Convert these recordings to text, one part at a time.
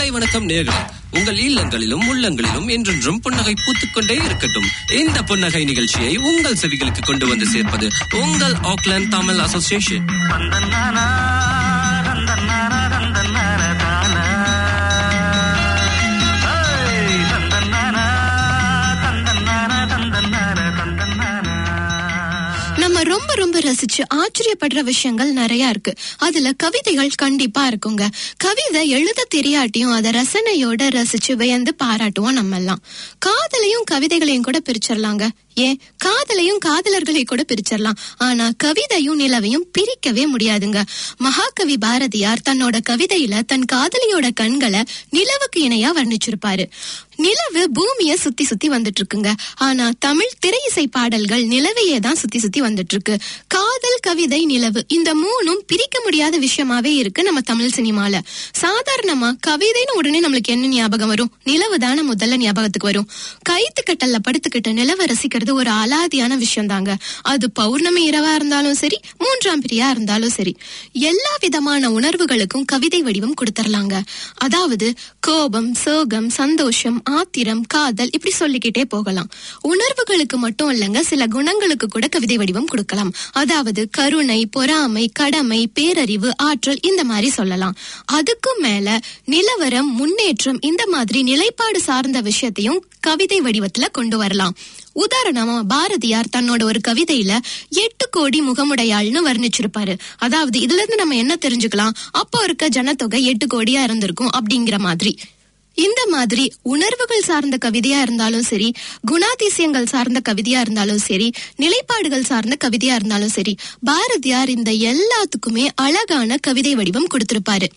காலை வணக்கம் நேர்களே உங்கள் இல்லங்களிலும் உள்ளங்களிலும் என்றென்றும் புன்னகை பூத்துக்கொண்டே இருக்கட்டும் இந்த புன்னகை நிகழ்ச்சியை உங்கள் செவிகளுக்கு கொண்டு வந்து சேர்ப்பது உங்கள் ஆக்லாந்து தமிழ் அசோசியேஷன் நம்ம ரொம்ப ரொம்ப ரசிச்சு ஆச்சரியப்படுற விஷயங்கள் நிறைய இருக்கு அதுல கவிதைகள் கண்டிப்பா இருக்குங்க கவிதை எழுத தெரியாட்டியும் அதை ரசனையோட ரசிச்சு வியந்து பாராட்டுவோம் நம்ம எல்லாம் காதலையும் கவிதைகளையும் கூட பிரிச்சிடலாங்க ஏன் காதலையும் காதலர்களை கூட பிரிச்சிடலாம் ஆனா கவிதையும் நிலவையும் பிரிக்கவே முடியாதுங்க மகாகவி பாரதியார் தன்னோட கவிதையில தன் காதலியோட கண்களை நிலவுக்கு இணையா வர்ணிச்சிருப்பாரு நிலவு பூமிய சுத்தி சுத்தி வந்துட்டு இருக்குங்க ஆனா தமிழ் திரை இசை பாடல்கள் நிலவையே தான் சுத்தி சுத்தி வந்துட்டு இருக்கு காதல் கவிதை நிலவு இந்த மூணும் பிரிக்க முடியாத விஷயமாவே இருக்கு நம்ம தமிழ் சினிமால சாதாரணமா கவிதைன்னு உடனே நம்மளுக்கு என்ன ஞாபகம் வரும் நிலவு தானே முதல்ல ஞாபகத்துக்கு வரும் கைத்து கட்டல்ல படுத்துக்கிட்டு நிலவை ரசிக்கிறது ஒரு அலாதியான விஷயம் தாங்க அது பௌர்ணமி இரவா இருந்தாலும் சரி மூன்றாம் பிரியா இருந்தாலும் சரி எல்லா விதமான உணர்வுகளுக்கும் கவிதை வடிவம் கொடுத்துடலாங்க அதாவது கோபம் சோகம் சந்தோஷம் ஆத்திரம் காதல் இப்படி சொல்லிக்கிட்டே போகலாம் உணர்வுகளுக்கு மட்டும் இல்லைங்க சில குணங்களுக்கு கூட கவிதை வடிவம் கொடுக்கலாம் அதாவது கருணை பொறாமை கடமை பேரறிவு ஆற்றல் இந்த மாதிரி சொல்லலாம் அதுக்கும் மேல நிலவரம் முன்னேற்றம் இந்த மாதிரி நிலைப்பாடு சார்ந்த விஷயத்தையும் கவிதை வடிவத்துல கொண்டு வரலாம் உதாரணமா பாரதியார் தன்னோட ஒரு கவிதையில எட்டு கோடி முகமுடையாள்னு வர்ணிச்சிருப்பாரு அதாவது இதுல இருந்து நம்ம என்ன தெரிஞ்சுக்கலாம் அப்போ இருக்க ஜனத்தொகை எட்டு கோடியா இருந்திருக்கும் அப்படிங்கிற மாதிரி இந்த மாதிரி உணர்வுகள் சார்ந்த கவிதையா இருந்தாலும் சரி குணாதிசயங்கள் சார்ந்த கவிதையா இருந்தாலும் சரி நிலைப்பாடுகள் சார்ந்த கவிதையா இருந்தாலும் சரி பாரதியார் இந்த எல்லாத்துக்குமே அழகான கவிதை வடிவம் கொடுத்திருப்பாரு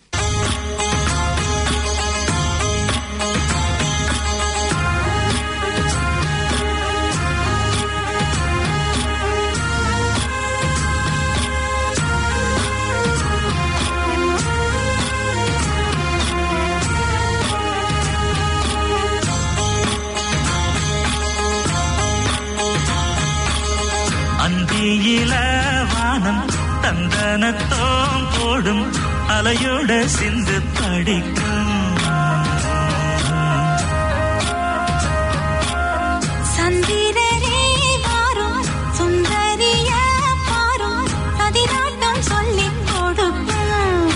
அந்தியில வானம் தந்தனத்தோம் போடும் அலையோட சிந்து படிக்கும் சந்திரரே வாரும் சுந்தரிய பாரும் சதிராட்டம் சொல்லிக் கொடுக்கும்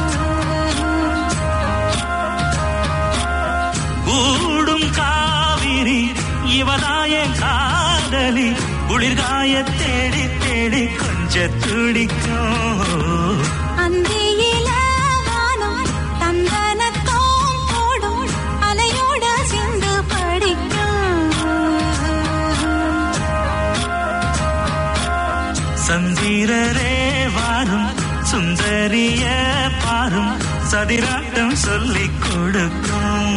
கூடும் காவிரி இவதாய காதலி குளிர்காய தேடி தேடி கொஞ்ச துடிக்கும் அந்தியில வானம் தந்தனத்தோம் போடும் அலையோட சிந்து படிக்கும் சந்திரரே வாரும் சுந்தரிய பாரும் சதிராட்டம் சொல்லிக் கொடுக்கும்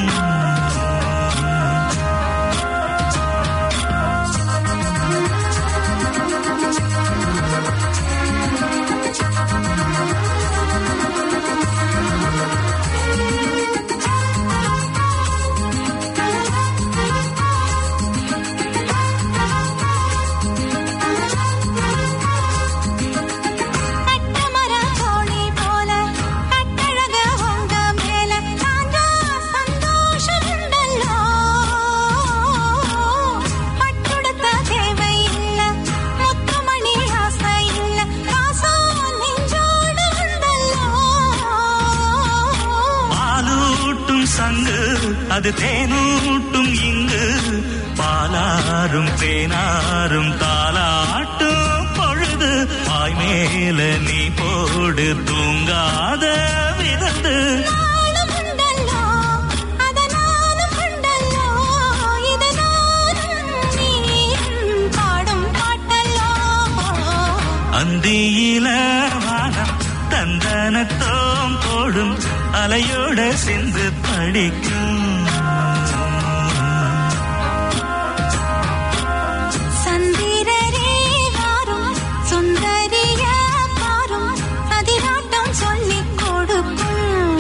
கட்டமர தோணி போல கட்டழக உங்க மேல சாஞ்சா சந்தோஷம் உண்டல்லோ பட்டுடுத்த தேவை இல்ல முத்துமணி ஆசை இல்ல பாசம் நெஞ்சோடு உண்டல்லோ பாலூட்டும் சங்கு அது தேனூட்டும் இங்கு பாலாரும் தேனாரும் தாலாட்டும் பொழுது வாய் மேல நீ போடு தூங்காத விருந்து நாளும் உண்டல்லோ அதனாலும் உண்டல்லோ இது நானும் நீயும் பாடும் பாட்டல்லோ அந்தியில வானம் தந்தனத்தோம் போடும் அலையோட சிந்து படிக்கும் சந்திரரே வாரும் சுந்தரிய பாரும் அதிராட்டம் சொல்லிக் கொடுக்கும்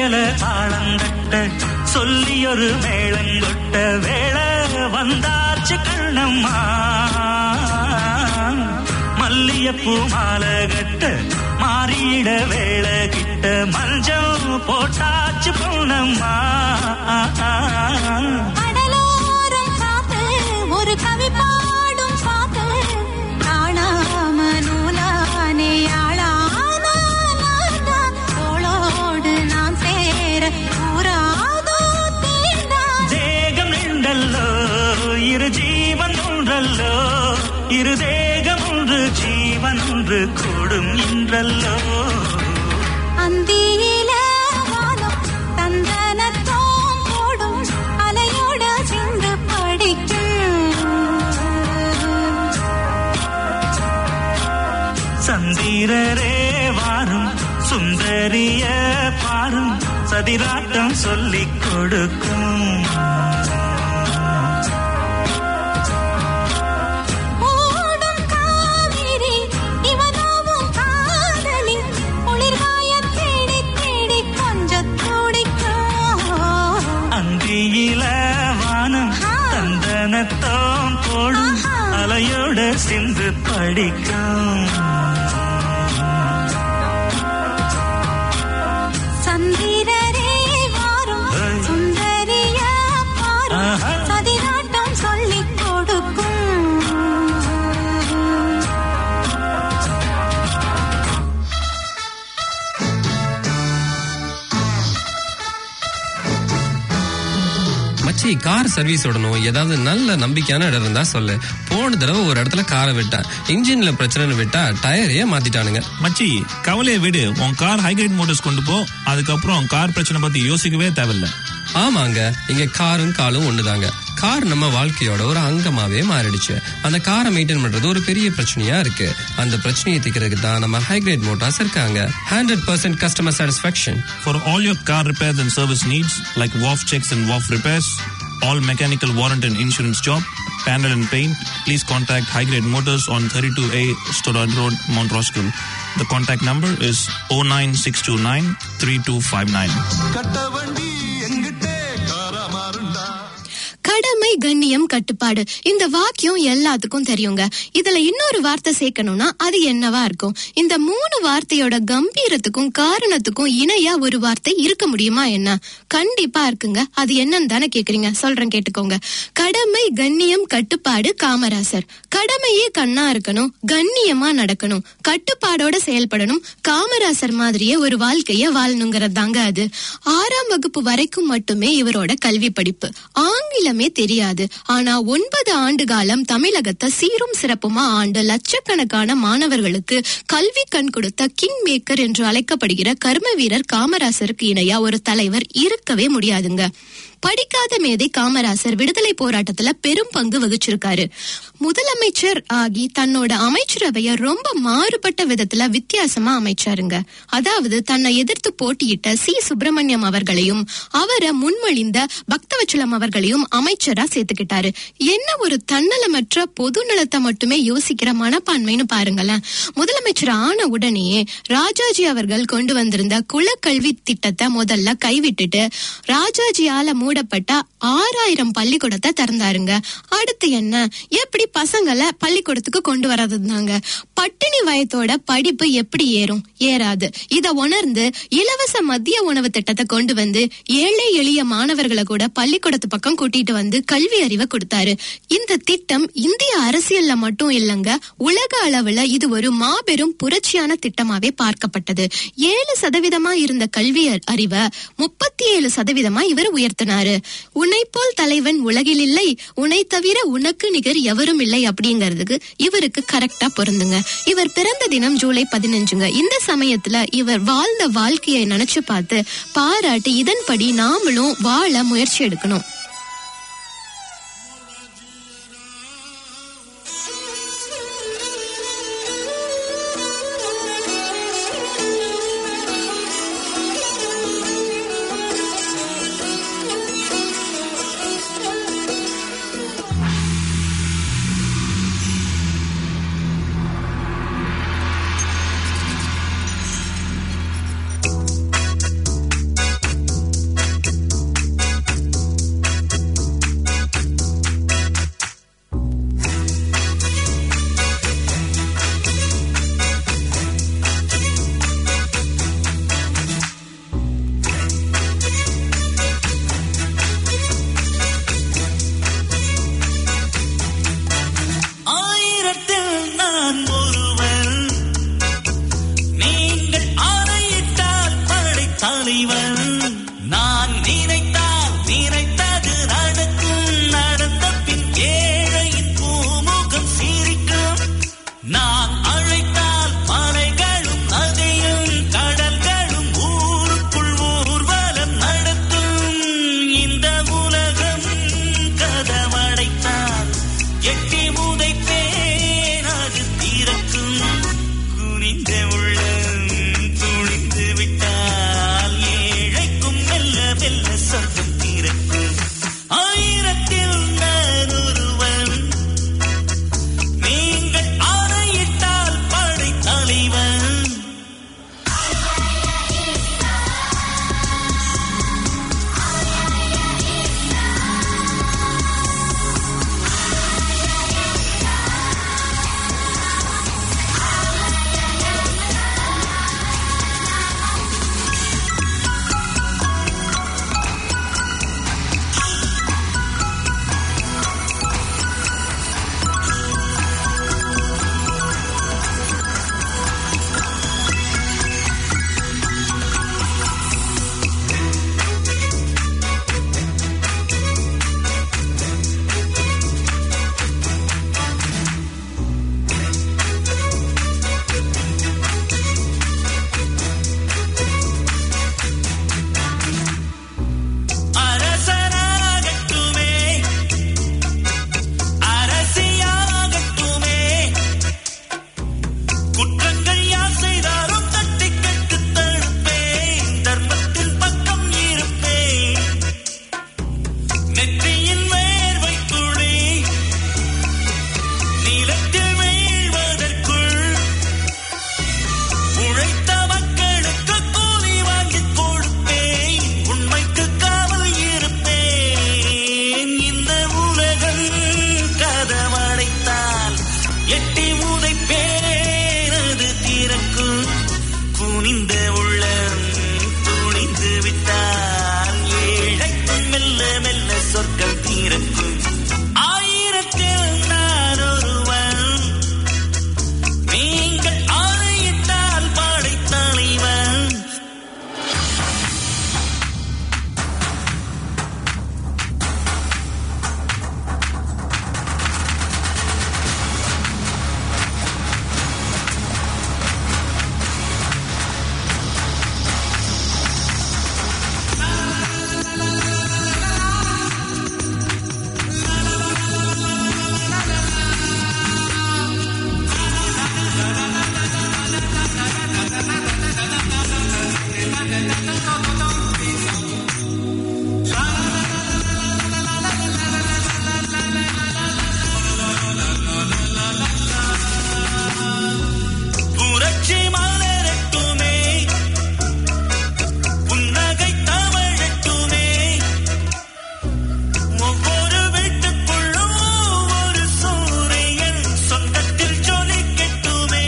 மையல தாளந்தட்ட சொல்லியொரு மேளங்கொட்ட வேளை வந்தாச்சு கண்ணம்மா மல்லியப்பூ மாலை கட்ட மாறியிட வேளை கிட்ட மஞ்சள் போட்டாச்சு பொண்ணம்மா கடலோரம் காத்து ஒரு கவி பாடும் பாட்டு காணாம நூலானே ஆளான நான்தான். தோளோடு நான் சேர கூறாதோ தேர்ந்தான். தேகம் நின்றல்லோ இரு ஜீவன் ஒன்றல்லோ இரு தேகம் ஒன்று ஜீவன் ஒன்று கூடும் இன்றல்லோ அந்தியில வானம் தந்தனத்தோம் போடும் அலையோட சிந்து படிக்கும் சந்திரரே வாரும் சுந்தரிய பாரும் சதிராட்டம் சொல்லிக் கொடுக்கும் ஓடும் காவிரி இவனாவும் காதலி குளிர்காய தேடி தேடி கொஞ்சம் துடிக்கும் அந்தியில வானம் தந்தனத்தோம் போடும் அலையோட சிந்து படிக்கும் சந்திரரே வாரும் ஏய். சுந்தரிய பாரும் ஆஹா. சதிராட்டம் சொல்லிக் கொடுக்கும் மச்சி கார் சர்வீஸ் விடணும் ஏதாவது நல்ல நம்பிக்கையான இடம் இருந்தா சொல்லு போன தடவை ஒரு இடத்துல காரை விட்டேன் இன்ஜின்ல பிரச்சனைன்னு விட்டா டயரையே மாத்திட்டானுங்க மச்சி கவலையை விடு உன் கார் ஹைகிரேட் மோட்டர்ஸ் கொண்டு போ அதுக்கப்புறம் கார் பிரச்சனை பத்தி யோசிக்கவே தேவையில்ல ஆமாங்க இங்க காரும் காலும் ஒண்ணுதாங்க கார் நம்ம வாழ்க்கையோட ஒரு அங்கமாவே மாறிடுச்சு அந்த காரை மெயின்டைன் பண்றது ஒரு பெரிய பிரச்சனையா இருக்கு அந்த பிரச்சனையை தீர்க்கிறதுக்கு தான் நம்ம ஹைகிரேட் மோட்டார்ஸ் இருக்காங்க hundred percent customer satisfaction For all your car repairs and service needs, like WAF checks and WAF repairs, all mechanical warrant and insurance job, panel and paint, please contact High Grade Motors on 32A Storad Road, Mount Roskill. The contact number is 09629 3259. கட்ட வண்டி எங்கிட்டே காரா மாறுண்டா கடமை கண்ணியம் கட்டுப்பாடு இந்த வாக்கியம் எல்லாத்துக்கும் தெரியுங்க இதுல இன்னொரு வார்த்தை சேர்க்கணும்னா அது என்னவா இருக்கும் இந்த மூணு வார்த்தையோட கம்பீரத்துக்கும் காரணத்துக்கும் இணையா ஒரு வார்த்தை இருக்க முடியுமா என்ன கண்டிப்பா இருக்குங்க அது என்னன்னு தானே கேக்குறீங்க சொல்றேன் கேட்டுக்கோங்க கடமை கண்ணியம் கட்டுப்பாடு காமராசர் கடமையே கண்ணா இருக்கணும் கண்ணியமா நடக்கணும் கட்டுப்பாடோட செயல்படணும் காமராசர் மாதிரியே ஒரு வாழ்க்கைய வாழணுங்கிறது தாங்க அது ஆறாம் வகுப்பு வரைக்கும் மட்டுமே இவரோட கல்வி படிப்பு ஆங்கிலமே தெரியாது ஆனா ஒன்பது ஆண்டு காலம் தமிழகத்தை சீரும் சிறப்புமா ஆண்டு லட்சக்கணக்கான மாணவர்களுக்கு கல்வி கண் கொடுத்த கிங் மேக்கர் என்று அழைக்கப்படுகிற கர்ம வீரர் காமராசருக்கு இணையா ஒரு தலைவர் இருக்கவே முடியாதுங்க படிக்காத மேதை காமராசர் விடுதலை போராட்டத்துல பெரும் பங்கு வகிச்சிருக்காரு முதலமைச்சர் ஆகி தன்னோட அமைச்சரவைய ரொம்ப மாறுபட்ட விதத்துல வித்தியாசமா அமைச்சாருங்க அதாவது தன்னை எதிர்த்து போட்டியிட்ட சி சுப்பிரமணியம் அவர்களையும் அவரை முன்மொழிந்த பக்தவச்சலம் அவர்களையும் அமைச்சரா சேர்த்துக்கிட்டாரு என்ன ஒரு தன்னலமற்ற பொது நலத்தை மட்டுமே யோசிக்கிற மனப்பான்மைன்னு பாருங்களேன் முதலமைச்சர் ஆன உடனேயே ராஜாஜி அவர்கள் கொண்டு வந்திருந்த குலக்கல்வி திட்டத்தை முதல்ல கைவிட்டுட்டு ராஜாஜியால மூடப்பட்ட ஆறாயிரம் பள்ளிக்கூடத்தை திறந்தாருங்க அடுத்து என்ன எப்படி பசங்களை பள்ளிக்கூடத்துக்கு கொண்டு வரதுதாங்க பட்டினி வயத்தோட படிப்பு எப்படி ஏறும் ஏறாது இத உணர்ந்து இலவச மதிய உணவு திட்டத்தை கொண்டு வந்து ஏழை எளிய மாணவர்களை கூட பள்ளிக்கூடத்து பக்கம் கூட்டிட்டு வந்து கல்வி அறிவை கொடுத்தாரு இந்த திட்டம் இந்திய அரசியல்ல மட்டும் இல்லங்க உலக அளவுல இது ஒரு மாபெரும் புரட்சியான திட்டமாவே பார்க்கப்பட்டது ஏழு சதவீதமா இருந்த கல்வி அ- அறிவை முப்பத்தி ஏழு சதவீதமா இவர் உயர்த்தினாரு உன்னை போல் தலைவன் உலகில் இல்லை உன்னை தவிர உனக்கு நிகர் எவரும் இல்லை அப்படிங்கறதுக்கு இவருக்கு கரெக்டா பொருந்துங்க இவர் பிறந்த தினம் ஜூலை பதினஞ்சுங்க இந்த சமயத்துல இவர் வாழ்ந்த வாழ்க்கையை நினைச்சு பார்த்து பாராட்டி இதன்படி நாமளும் வாழ முயற்சி எடுக்கணும் எட்டி உதைப்பேன் அது தீரக்கும் குனிந்த உள்ளம் துணிந்து விட்டால் ஏழைக்கும் மெல்ல மெல்ல சொர்க்கம் தீரக்கும் ஆயிரத்தில் நான் ஒருவன் நீங்கள் ஆணையிட்டால் படை தலைவன் அரசராகட்டுமே அரசியாகட்டுமே குற்றங்கள் யார் செய்தாலும் தட்டி கட்டு தடுப்பேன் தர்மத்தின் பக்கம் இருப்பேன் நெற்றியின் வேர்வை துளி நீளத்தில் வீழ்வதற்குள் உழைத்த மக்களுக்கு கூலி வாங்கிக் கொடுப்பேன் உண்மைக்கு காவல் இருப்பேன் இந்த உலகம் கதவடைத்தால் எட்டி உதைப்பேன் அது திறக்கும் குனிந்த உள்ளம் துணிந்து விட்டால் ஏழைக்கும் மெல்ல மெல்ல சொர்க்கம் தீரக்கும் ஆயிரத்தில் நான் ஒருவன் நீங்கள் ஆணையிட்டால் படைத்தலைவன் புரட்சி மலரட்டுமே புன்னகை தவழட்டுமே ஒவ்வொரு வீட்டுக்குள்ளும் ஒரு சூரியன் சொந்தத்தில் ஜொலிக்கட்டுமே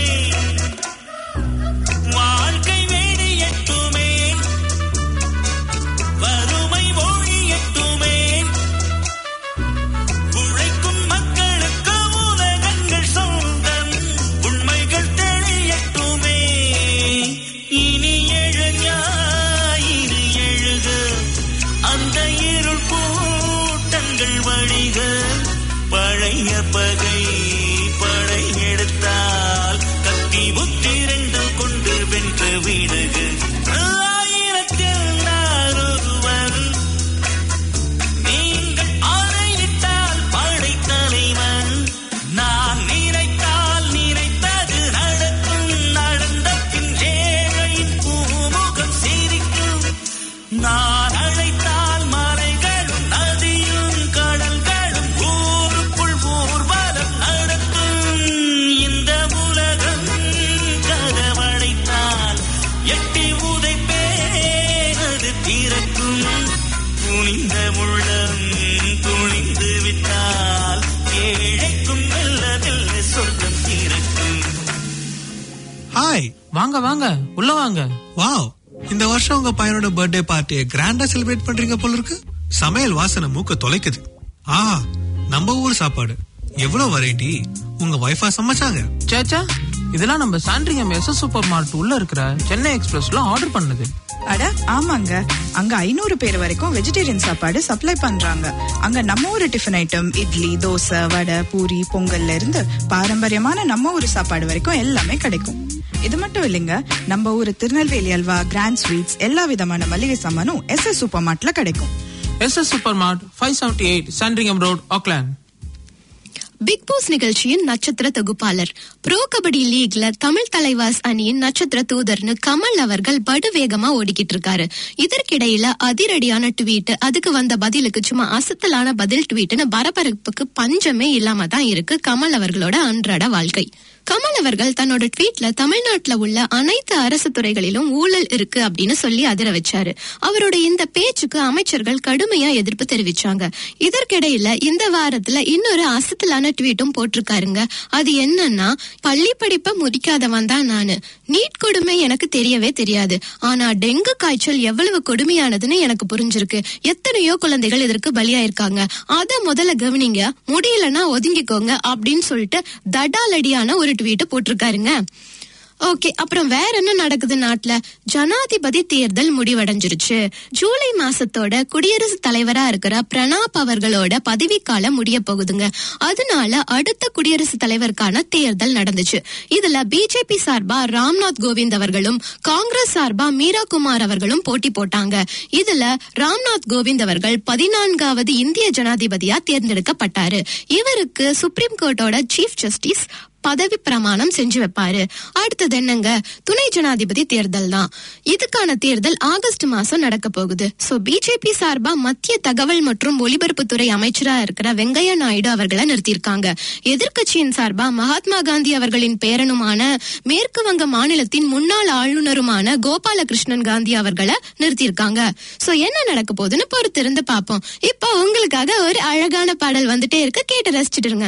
வாழ்க்கை வேடியட்டுமே வறுமை ஒழியட்டுமே உழைக்கும் மக்களுக்கு உலகங்கள் சொந்தம் உண்மைகள் தெளியட்டுமே இனி எழு ஞாயிறு எழுக அந்த இருள் கூட்டங்கள் வழிக பழைய பகை படையெடுத்தால் கத்தி புத்திரண்டு கொண்டு வென்று விடுக ஆயிரத்தில் நான் ஒருவன் நீங்கள் ஆணையிட்டால் படைத்தலைவன் நான் நினைத்தால் நினைத்தது நடக்கும் நடந்த பின் ஏழையின் பூமுகம் சிரிக்கும் நான் அழைத்தால் மலைகளும் நதியும் கடல்களும் ஊருக்குள் ஊர்வலம் நடக்கும் இந்த உலகம் கதவடைத்தால் எட்டி உதைப்பேன் அது திறக்கும் துணிந்த உள்ளம் துணிந்து விட்டால் ஏழைக்கும் மெல்ல மெல்ல சொர்க்கம் திறக்கும் ஹாய் வாங்க வாங்க உள்ள வாங்க வாவ் இந்த வருஷம் உங்க பையனோட பர்த்டே பார்ட்டியை கிராண்டா செலிப்ரேட் பண்றீங்க போல இருக்கு சமையல் வாசனை மூக்க தொலைக்குது ஆ நம்ம ஊர் சாப்பாடு எவ்வளவு வெரைட்டி உங்க வைஃபா சமைச்சாங்க சேச்சா இதெல்லாம் நம்ம சாண்ட்ரியம் எஸ் சூப்பர் மார்ட் உள்ள இருக்கிற சென்னை எக்ஸ்பிரஸ்ல ஆர்டர் பண்ணது அட ஆமாங்க அங்க ஐநூறு பேர் வரைக்கும் வெஜிடேரியன் சாப்பாடு சப்ளை பண்றாங்க அங்க நம்ம ஊரு டிஃபன் ஐட்டம் இட்லி தோசை வடை பூரி பொங்கல்ல இருந்து பாரம்பரியமான நம்ம ஊரு சாப்பாடு வரைக்கும் எல்லாமே கிடைக்கும் இது மட்டும் இல்லைங்க நம்ம ஊரு திருநெல்வேலி அல்வா கிராண்ட் ஸ்வீட்ஸ் எல்லா விதமான மளிகை சாமானும் எஸ் எஸ் சூப்பர் மார்ட்ல கிடைக்கும் S S super mart five seventy eight Sandringham road Auckland big boss நிகழ்ச்சியின் நட்சத்திர தொகுப்பாளர் ப்ரோ கபடி லீக்ல தமிழ் தலைவாஸ் அணியின் நட்சத்திர தூதர்னு கமல் அவர்கள் படு வேகமா ஓடிக்கிட்டு இருக்காரு இதற்கிடையில அதிரடியான ட்வீட் அதுக்கு வந்த பதிலுக்கு சும்மா அசத்தலான பதில் ட்வீட்னு பரபரப்புக்கு பஞ்சமே இல்லாம தான் இருக்கு கமல் அவர்களோட அன்றாட வாழ்க்கை கமல் அவர்கள் தன்னோட ட்வீட்ல தமிழ்நாட்டுல உள்ள அனைத்து அரசு துறைகளிலும் ஊழல் இருக்கு அப்படின்னு சொல்லி அதிர வச்சாரு அவரோட இந்த பேச்சுக்கு அமைச்சர்கள் கடுமையா எதிர்ப்பு தெரிவிச்சாங்க இதற்கிடையில இந்த வாரத்துல இன்னொரு அசத்தலான ட்வீட்டும் போட்டிருக்காருங்க அது என்னன்னா பள்ளி படிப்பை முடிக்காதவன் தான் நானு நீட் கொடுமை எனக்கு தெரியவே தெரியாது ஆனா டெங்கு காய்ச்சல் எவ்வளவு கொடுமையானதுன்னு எனக்கு புரிஞ்சிருக்கு எத்தனையோ குழந்தைகள் இதற்கு பலியாயிருக்காங்க அத முதல்ல கவனிங்க முடியலன்னா ஒதுங்கிக்கோங்க அப்படின்னு சொல்லிட்டு தடாலடியான ஒரு ட்வீட் போட்டிருக்காருங்க ஓகே அப்புறம் வேற என்ன நடக்குது நாட்டுல ஜனாதிபதி தேர்தல் முடிவடைஞ்சிருச்சு ஜூலை மாசத்தோட குடியரசுத் தலைவரா இருக்கிற பிரணாப் அவர்களோட பதவிக்காலம் முடிய போகுதுங்க அதனால அடுத்த குடியரசுத் தலைவருக்கான தேர்தல் நடந்துச்சு இதுல பிஜேபி சார்பா ராம்நாத் கோவிந்த் அவர்களும் காங்கிரஸ் சார்பா மீரா குமார் அவர்களும் போட்டி போட்டாங்க இதுல ராம்நாத் கோவிந்த் அவர்கள் பதினான்காவது இந்திய ஜனாதிபதியா தேர்ந்தெடுக்கப்பட்டாரு இவருக்கு சுப்ரீம் கோர்ட்டோட சீஃப் ஜஸ்டிஸ் பதவி பிரமாணம் செஞ்சு வைப்பாரு அடுத்தது என்னங்க துணை ஜனாதிபதி தேர்தல் தான் இதுக்கான தேர்தல் ஆகஸ்ட் மாசம் நடக்க போகுது சோ பிஜேபி சார்பா மத்திய தகவல் மற்றும் ஒலிபரப்புத்துறை அமைச்சரா இருக்கிற வெங்கையா நாயுடு அவர்களை நிறுத்தியிருக்காங்க எதிர்க்கட்சியின் சார்பா மகாத்மா காந்தி அவர்களின் பேரனுமான மேற்கு வங்க மாநிலத்தின் முன்னாள் ஆளுநருமான கோபாலகிருஷ்ணன் காந்தி அவர்களை நிறுத்தியிருக்காங்க சோ என்ன நடக்க போகுதுன்னு பொறுத்திருந்து பார்ப்போம் இப்போ உங்களுக்காக ஒரு அழகான பாடல் வந்துட்டே இருக்கு கேட்டு ரசிச்சிட்டு இருங்க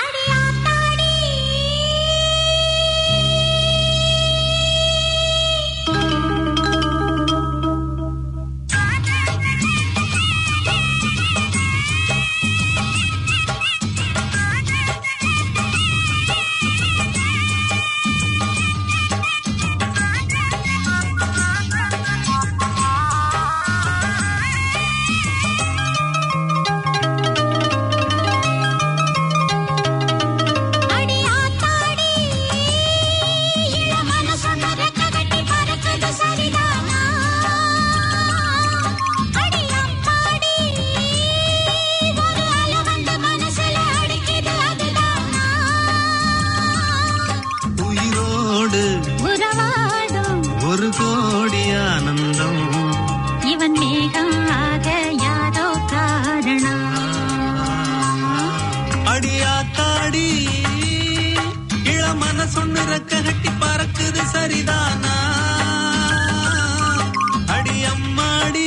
உயிரோடு உறவாடும் ஒரு கோடி ஆனந்தம் இவன் மேகம் ஆக யாரோ காரணம் அடியாத்தாடி இளமன சொன்னு ரெக்க கட்டி பறக்குது சரிதானா அடி அம்மாடி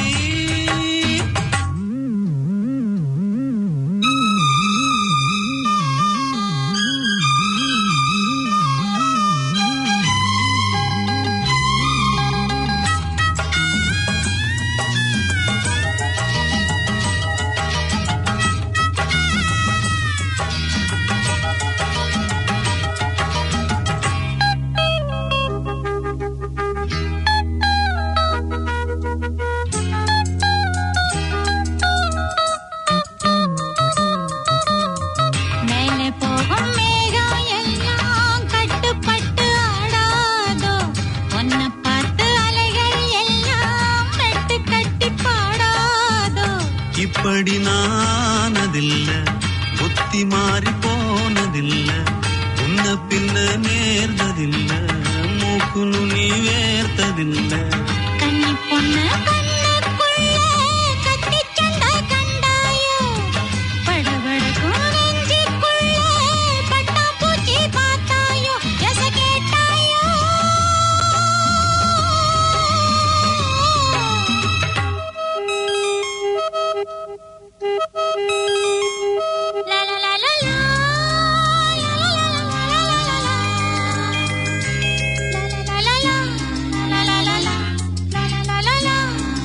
மேலே போகும் மேகம் எல்லாம் கட்டுப்பட்டு ஆடாதோ உன்னை பார்த்து அலைகள் எல்லாம் மெட்டு கட்டி பாடாதோ இப்படி நானதில்ல புத்தி மாறி போனதில்ல உன்ன பின்ன நேர்ந்ததில்ல மூக்கு நுனி வேர்த்ததில்ல கன்னி பொண்ணு கண்ணுக்குள்ளே கத்திச் சண்டை கண்டாயோ படபடக்கும் நெஞ்சுக்குள்ளே பட்டாம்பூச்சி பார்த்தாயோ எச கேட்டாயோ லா லா லா லா லா லா லா லா லா லா லா லா லா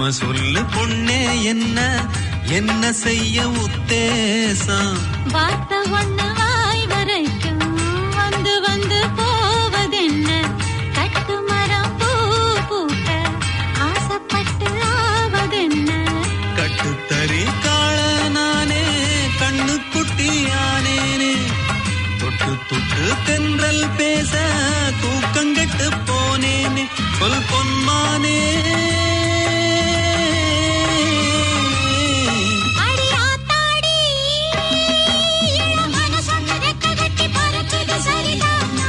உண்மை சொல்லு பொண்ணே என்ன என்ன செய்ய உத்தேசம் வார்த்தை ஒண்ணு வாய் வரைக்கும் வந்து வந்து போவதென்ன கட்டு மரம் பூ பூக்க ஆசைப்பட்டு ஆவதென்ன கட்டுத்தறி காள நானே கண்ணு குட்டியானேனே தொட்டு தொட்டு தென்றல் பேச தூக்கங்கெட்டு போனேனே சொல் பொன்மானே அடி ஆத்தாடி இளம் மனசொன்னு ரெக்க கட்டி பறக்குது சரிதானா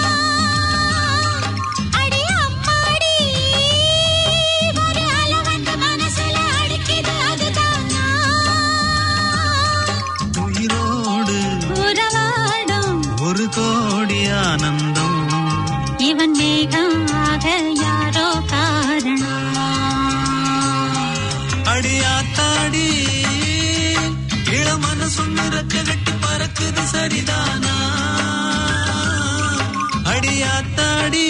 அடி அம்மாடி ஒரு அலை வந்து மனசுல அடிக்குது அதுதானா உயிரோடு உறவாடும் ஒரு கோடி ஆனந்தம் இவன் மேகம் ஆக யாரோ காரணம் அடியாத்தாடி இளமன சொன்னு ரெக்க கட்டி பறக்குது சரிதானா அடியாத்தாடி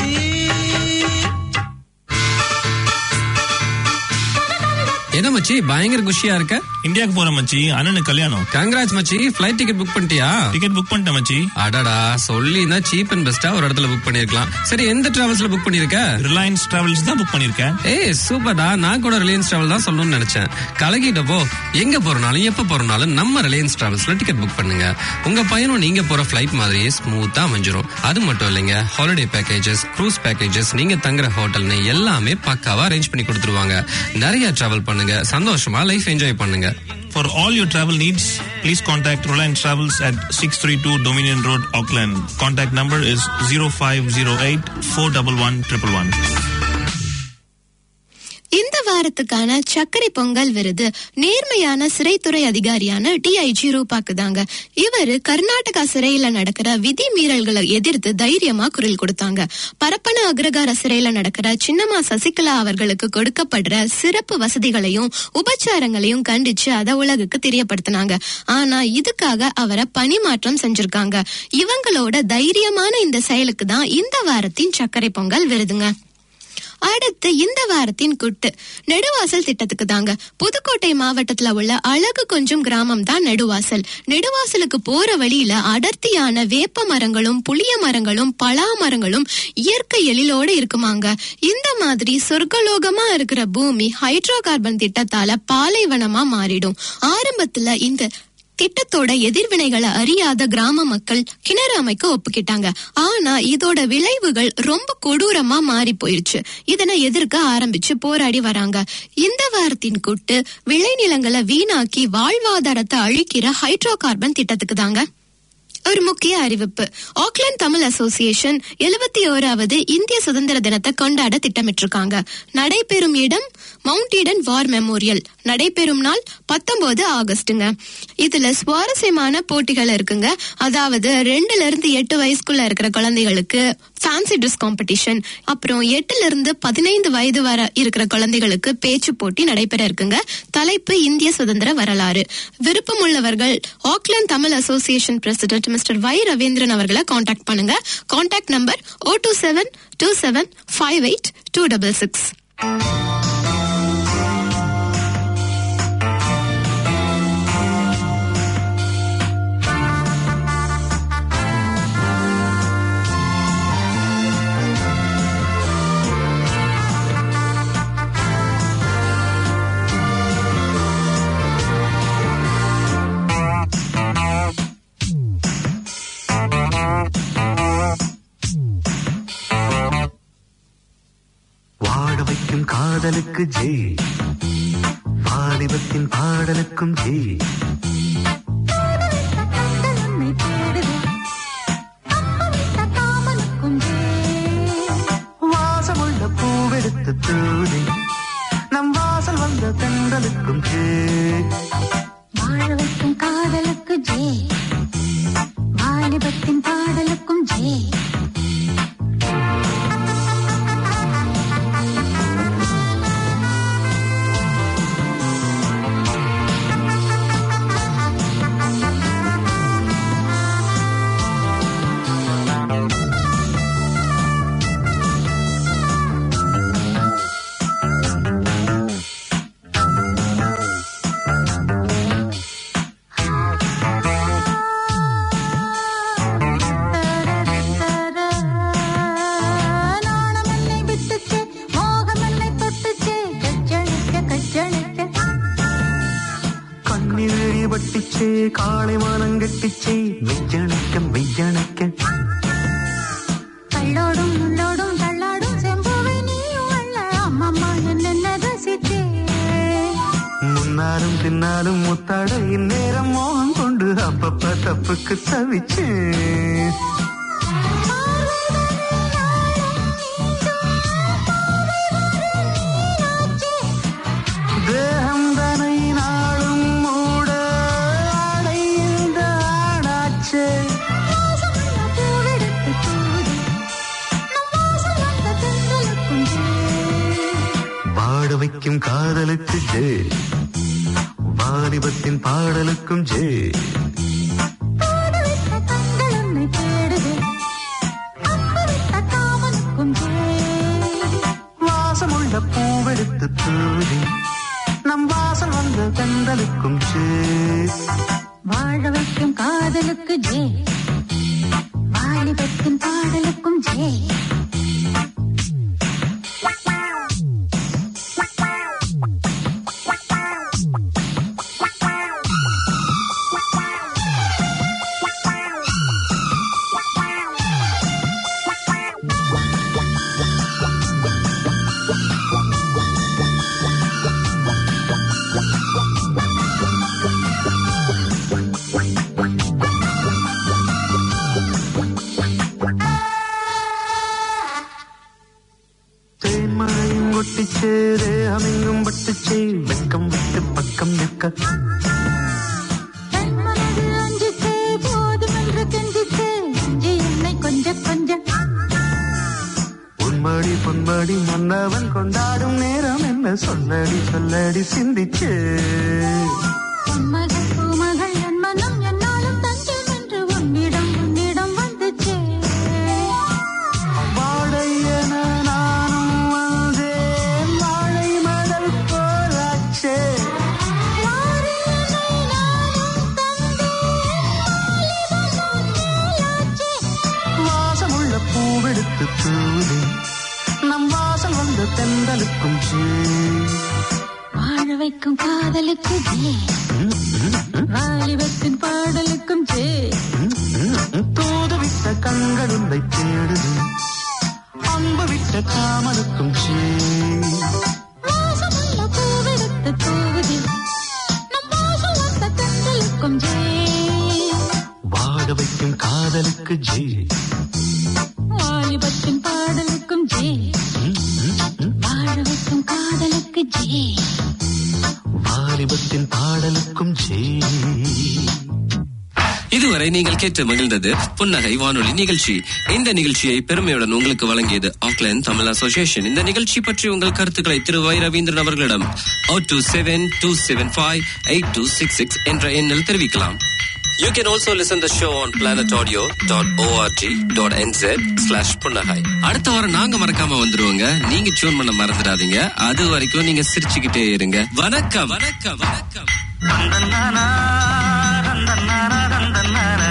என்ன மச்சி பயங்கர குஷியா இருக்க இந்தியாவுக்கு போற மச்சி அண்ணனுக்கு கல்யாணம் கங்கராஜ் மச்சி ஃபிளைட் டிக்கெட் புக் பண்ணிட்டியா டிக்கெட் புக் பண்ணிட்டேன் மச்சி அடடா சொல்லி சீப் அண்ட் பெஸ்டா ஒரு இடத்துல புக் பண்ணிருக்கலாம் சரி எந்த டிராவல்ஸ்ல புக் பண்ணிருக்க ரிலையன்ஸ் டிராவல்ஸ் தான் புக் பண்ணிருக்கேன் ஏய் சூப்பர்டா நான் கூட ரிலையன்ஸ் டிராவல் தான் சொல்லணும்னு நினைச்சேன் கலகிட்டப்போ எங்க போறனாலும் எப்ப போறனாலும் நம்ம ரிலையன்ஸ் டிராவல்ஸ்ல டிக்கெட் புக் பண்ணுங்க உங்க பயணம் நீங்க போற ஃபிளைட் மாதிரியே ஸ்மூத்தா அமைஞ்சிரும் அது மட்டும் இல்லைங்க ஹாலிடே பேக்கேஜஸ் க்ரூஸ் பேக்கேஜஸ் நீங்க தங்குற ஹோட்டல்னு எல்லாமே பக்காவா அரேஞ்ச் பண்ணி கொடுத்துருவாங்க நிறைய டிராவல் பண்ணுங்க சந்தோஷமா லைஃப் என்ஜாய் பண்ணுங்க For all your travel needs, please contact Reliance Travels at 632 Dominion Road, Auckland. Contact number is 0508 411 111. இந்த வாரத்துக்கான சர்க்கரை பொங்கல் விருது நேர்மையான சிறைத்துறை அதிகாரியான டிஐஜி ரூபாக்கு தாங்க இவரு கர்நாடகா சிறையில நடக்கிற விதி மீறல்களை எதிர்த்து தைரியமா குரல் கொடுத்தாங்க பரப்பன அக்ரகார சிறையில நடக்கிற சின்னம்மா சசிகலா அவர்களுக்கு கொடுக்கப்படுற சிறப்பு வசதிகளையும் உபச்சாரங்களையும் கண்டிச்சு அதை உலகுக்கு தெரியப்படுத்தினாங்க ஆனா இதுக்காக அவரை பணிமாற்றம் செஞ்சிருக்காங்க இவங்களோட தைரியமான இந்த செயலுக்கு தான் இந்த வாரத்தின் சர்க்கரை பொங்கல் விருதுங்க அடுத்து இந்த வாரத்தின் குட்டு நெடுவாசல் திட்டத்துக்கு தாங்க புதுக்கோட்டை மாவட்டத்துல உள்ள அழகு கொஞ்சம் கிராமம் தான் நெடுவாசல் நெடுவாசலுக்கு போற வழியில அடர்த்தியான வேப்ப மரங்களும் புளிய மரங்களும் பலா மரங்களும் இயற்கை எழிலோட இருக்குமாங்க இந்த மாதிரி சொர்க்கலோகமா இருக்கிற பூமி ஹைட்ரோ கார்பன் திட்டத்தால பாலைவனமா மாறிடும் ஆரம்பத்துல இந்த திட்டத்தோட எதிர்வினைகளை அறியாத கிராம மக்கள் கிணறு அமைக்க ஒப்புக்கிட்டாங்க ஆனா இதோட விளைவுகள் ரொம்ப கொடூரமா மாறி போயிருச்சு இதனை எதிர்க்க ஆரம்பிச்சு போராடி வராங்க இந்த வாரத்தின் கூட்டு விளைநிலங்களை வீணாக்கி வாழ்வாதாரத்தை அழிக்கிற ஹைட்ரோ கார்பன் திட்டத்துக்கு தாங்க ஒரு முக்கிய அறிவிப்பு ஆக்லாந்து தமிழ் அசோசியேஷன் எழுபத்தி ஓராவது இந்திய சுதந்திர தினத்தை கொண்டாட திட்டமிட்டிருக்காங்க நடைபெறும் இடம் மவுண்ட் ஈடன் வார் மெமோரியல் நடைபெறும் நாள் பத்தொன்பது ஆகஸ்டுங்க இதுல சுவாரஸ்யமான போட்டிகள் இருக்குங்க அதாவது ரெண்டுல இருந்து எட்டு வயசுக்குள்ள இருக்கிற குழந்தைகளுக்கு ஃபேன்சி ட்ரெஸ் காம்படிஷன் அப்புறம் எட்டுல இருந்து பதினைந்து வயது வர இருக்கிற குழந்தைகளுக்கு பேச்சு போட்டி நடைபெற இருக்குங்க தலைப்பு இந்திய சுதந்திர வரலாறு விருப்பமுள்ளவர்கள் Auckland Tamil association president mister Y Ravindran அவர்களை காண்டாக்ட் பண்ணுங்க contact number O two seven two seven five eight two double six வாழ வைக்கும் காதலுக்கு ஜெய் வாலிபத்தின் பாடலுக்கும் ஜெய் வாசமுள்ள பூவெடுத்து தூதி நம் வாசல் வந்த தென்றலுக்கும் ஜெய் வாழ வைக்கும் காதலுக்கு ஜே வாலிபத்தின் பாடலுக்கும் ஜே கட்டிச்சே காளை மானம் கட்டிச்சே மெய்யணைக்க மெய்யணைக்க கள்ளோடும் உள்ளோடும் தள்ளாடும் செம்புவை நீயும் வள்ள அம்மம்மா என்னென்ன ரசிச்சே முன்னாலும் பின்னாலும் முத்தாட இந்நேரம் மோகம் கொண்டு அப்பப்ப தப்புக்கு தவிச்சேன் தேகம் தனை நாளும் மூட அடைந்த ஆடாச்சே பூவெடுத்து தூது நம் வாசல் வந்த தென்றலுக்கும் வாட வைக்கும் காதலுக்கு ஜே வாலிபத்தின் பாடலுக்கும் ஜே பாடுவித்த கண்கள் உன்னை தேடுதே அம்புவித்த காமனுக்கும் வாசமுள்ள பூவெடுத்து தூதி நம் வாசல் வந்த கந்தலுக்கும் ஜே வாழ வைக்கும் காதலுக்கு ஜே வாலிபத்தின் பாடலுக்கும் ஜே தேன்மழையும் கொட்டிச்சே தேகமெங்கும் பட்டுச்சே வெக்கம் விட்டு பக்கம் நிற்க என் மனது அஞ்சிச்சே போதும் என்று கெஞ்சிச்சே அஞ்சி என்னை கொஞ்ச கொஞ்ச உன்மடி பொன்மடி மன்னவன் கொண்டாடும் நேரம் என்ன சொல்லடி சொல்லடி சிந்திச்சே மகள் பூமகள் என் மனம் என்னாலும் தஞ்சம் என்று உன்னிடம் உன்னிடம் வந்துச்சே வாழை என நானும் வந்தேன் வாழை மடல் போலாச்சே வாசமுள்ள பூவெடுத்து தூதி நம் வாசல் வந்த தென்றலுக்கும் சே வாழ வைக்கும் காதலுக்கு ஜே வாலிபத்தின் பாடலுக்கும் ஜே தூது விட்ட கண்கள் உன்னை தேடுது அம்பு விட்ட காமனுக்கும் சே வாசமுள்ள பூவெடுத்து தூவுதி நம் வாசல் வந்த தென்றலுக்கும் ஜே வாழ வைக்கும் காதலுக்கு ஜே வாலிபத்தின் பாடலுக்கும் ஜே வாழ வைக்கும் காதலுக்கு ஜே வாலிபத்தின் பாடலுக்கும் ஜே இதுவரை நீங்கள் கேட்டு மகிழ்ந்தது புன்னகை வானொலி நிகழ்ச்சி இந்த நிகழ்ச்சியை பெருமையுடன் உங்களுக்கு வழங்கியது ஆக்லாந்து தமிழ் அசோசியேஷன் இந்த நிகழ்ச்சி பற்றி உங்கள் கருத்துக்களை திரு வை ரவீந்திரன் அவர்களிடம் O two seven two seven five eight two six six என்ற எண்ணில் தெரிவிக்கலாம் You can also listen the show on planetaudio.org.nz slash புன்னகை அடுத்த வாரம் நாங்க மறக்காம வந்துருவோங்க நீங்க டியூன் பண்ண மறந்துடாதீங்க அது வரைக்கும் நீங்க சிரிச்சுக்கிட்டே இருங்க வணக்கம் வணக்கம் வணக்கம் நந்தனானா, நந்தனானா, நந்தனானா.